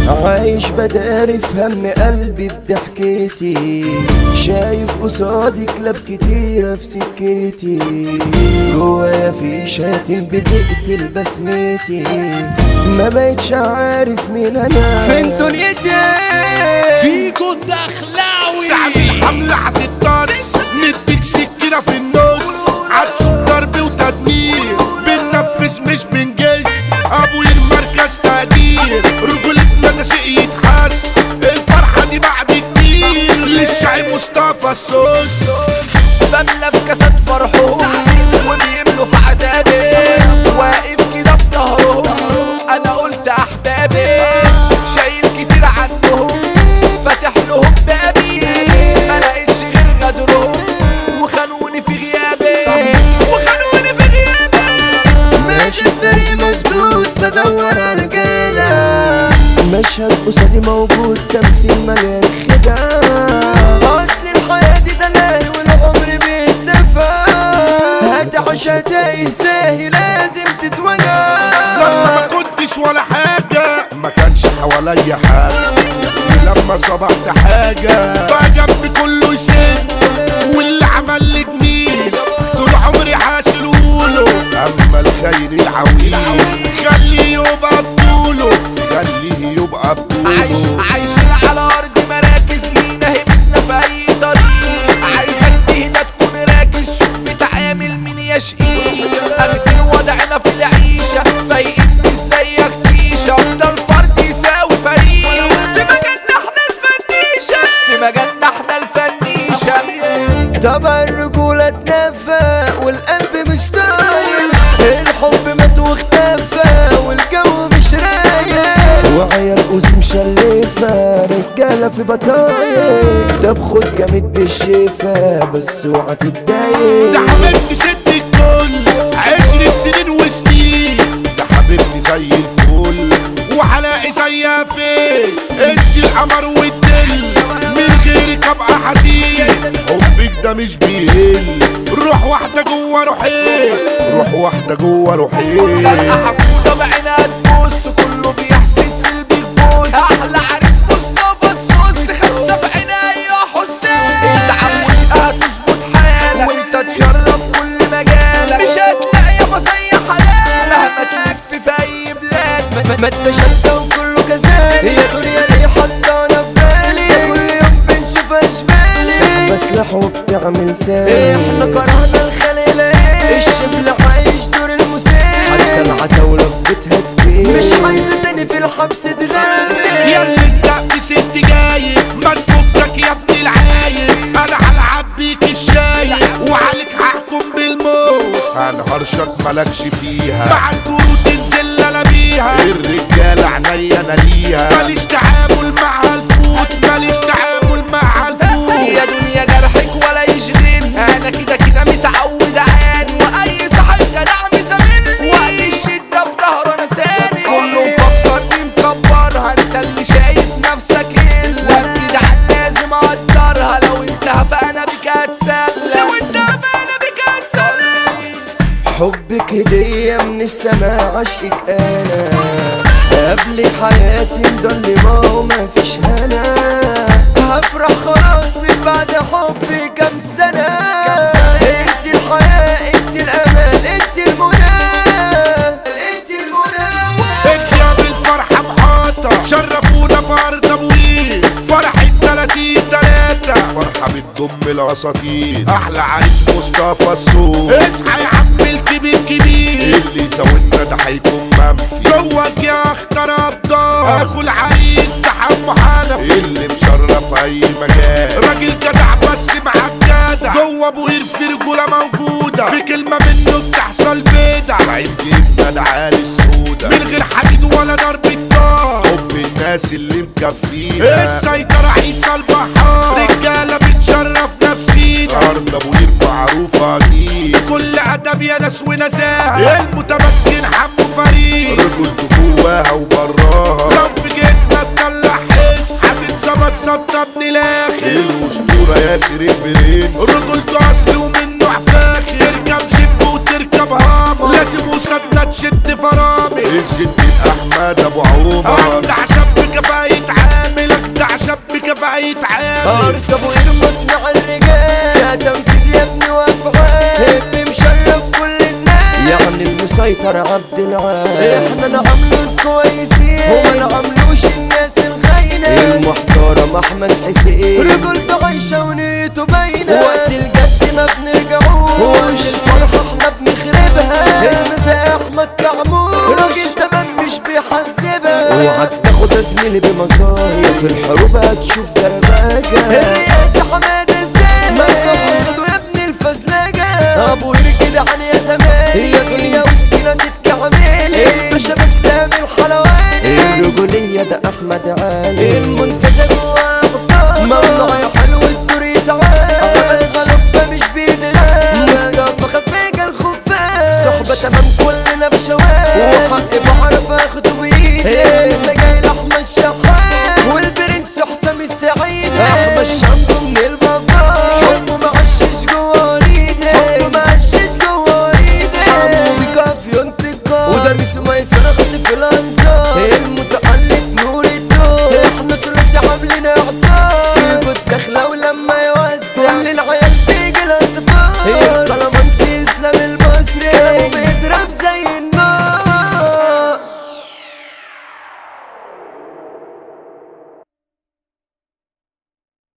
عايش بداري في هم قلبي بضحكتي شايف قصادي كلاب كتيرة في سكتي جوايا في شاتم بتقتل بسمتي ما بقتش عارف مين انا فين دنيتي فيكو الدخلاوي تعمل حملة هتتطرس نديك سكينة في النص هتشوف ضرب وتدمير بننفذ مش بنجس ابوي المركز تقدير رجولتنا ده شيء يتحس الفرحة دي بعد كتير للشاعر مصطفى الصوص بملى في كاسات فرحهم وبيملوا في عذابي واقف كده في ظهرهم انا قلت احبابي شايل كتير عنهم فاتح لهم بابي ما لقيتش غير غدرهم وخانوني في غيابي وخانوني في غيابي ماشي الطريق مسدود بدور على رجالة مشهد قصادي موجود تمثيل مليان خداع اصل الحياة دي دلال والعمر بيتدفع هتعيش هتايه ساهي لازم تتوجع لما ما كنتش ولا حاجة ما كانش حواليا حاجة لما صبحت حاجة بقى جنبي كله يسد واللي عمل لي جميل طول عمري حاشلهوله اما الخير العويل خليه يبقى بطوله خليه يبقى عايش بطوله عايشين على ارض مراكز لينا هبتنا في اي طريق عايزك تهدى تكون راكز شوف بتعامل مين يا شقيق اخدين وضعنا في العيشه فايقين مش زيك تيشه افضل فرد يساوي فريق في مجالنا احنا الفنيشه في مجالنا احنا الفنيشه طبعا الرجولة اتنفى والقلب مش طاير الحب مات واختفى والجو مش رايق وعيال قوسي مشلفة رجالة في بطايق طب خد جامد بالشفا بس اوعى ده تتضايق حبيبتي ست الكل عشرة سنين وسنين ده حبيبتي زي الفل وهلاقي زيها فين انت القمر والدل من غيرك ابقى حزين حبك ده مش بيهل روح واحدة جوه روحين روح واحدة جوه روحين خلقة حقودة بعينها تبص كله بيحسد في البيج بوس احلى عريس مصطفى الصوص خمسة في عينيا يا حسين انت عموش هتظبط حالك وانت تشرف كل مجالك مش هتلاقي يا مصيح حلال مهما تلف في اي بلاد ما اتشتى وكله كذاب هي دنيا ليه حطانا في بالي كل يوم بنشوف اشبالي بسلح وبتعمل سالي احنا كرهنا الخليلة الشبل عايش دور المسيء حتى العتاولة في بيتها تبيع مش عايزة تاني في الحبس تغني يا اللي انت في ست جايب ما تفكك يا ابن العايب انا هلعب بيك الشاي وعليك هحكم بالموت هنهرشك مالكش فيها مع الجرود تنزل انا بيها الرجاله عينيا انا ليها ماليش تعامل مع الفوت ماليش تعامل مع الفوت يا دنيا جرحك ولا يشغلني انا كده كده متعود عاني واي صاحب جدع مسامرني وقت الشده في ظهره انا ساني كله مفكرني مكبرها انت اللي شايف نفسك الا الجدعان لازم اقدرها لو انت هفانا بك هتسلى لو انت هفانا بك هتسلى حبك هدية من السماء عشقك انا قبل حياتي مضلمة وما فيش هنا هفرح خلاص من بعد حبي كام سنة انت الحياة انت الامان انت المنى انت المنى انت يا بالفرحة محاطة شرفونا في ارض ابويه فرحة 30 تلاتة فرحة بتضم الاساطير احلى عريس مصطفى الصوت اصحى يا عم الكبير كبير اللي يساوينا ده هيكون منفي جواك يا اختار ابطال اخو العريس ده حمو حنفي اللي مشرف اي مجال راجل جدع بس معاك جدع جوه ابو قير في رجوله موجوده في كلمه منه بتحصل بدع عين جبنا ده عالي السودا من غير حديد ولا ضرب النار حب الناس اللي مكفينا السيطرة عيسى البحار رجالة بتشرف نفسينا أرض أبو قير معروفة أكيد كل أدب يا ناس ونزاهة المتمكن حمو فريد رجولته جواها وبراها لو في جيتنا تطلع حس هتتظبط ظبطة ابن الآخر الأسطورة ياسر البرنس رجولته أصل ومنه فاخر تركب جيب وتركب هامر لازم وسطنا تشد فرامل الجد احمد ابو عمر ده عشان بكفايه ارض ابو قير مصنع الرجال فيها تنفيذ يا ابني وافعال اللي مشرف كل الناس يعني المسيطر عبد العال احنا نعملوا الكويسين وما نعملوش الناس الخاينة المحترم احمد حسين رجولته عايشة ونيته باينة وقت الجد ما بنرجعوش الفرحة احنا بنخربها المساء احمد كعمور راجل تمام مش بيحذبها اوعك تاخد يا زميلي بمزايا في الحروب هتشوف دربكة الرئاسة حماد الزاهر ممدوح قصده يا ابن الفزلجة ابو كده عن يا زمان هي دنيا وسكينة تتكعملي الباشا بسام الحلواني الرجولية ده احمد علي المنتزه جوا مصاب ممنوع يا حلو الدور يتعال احمد غلبة مش بيدها مصطفى خفيجة الخفاش صحبة تمام كلنا بشوات وحقي بعرف اخده بيه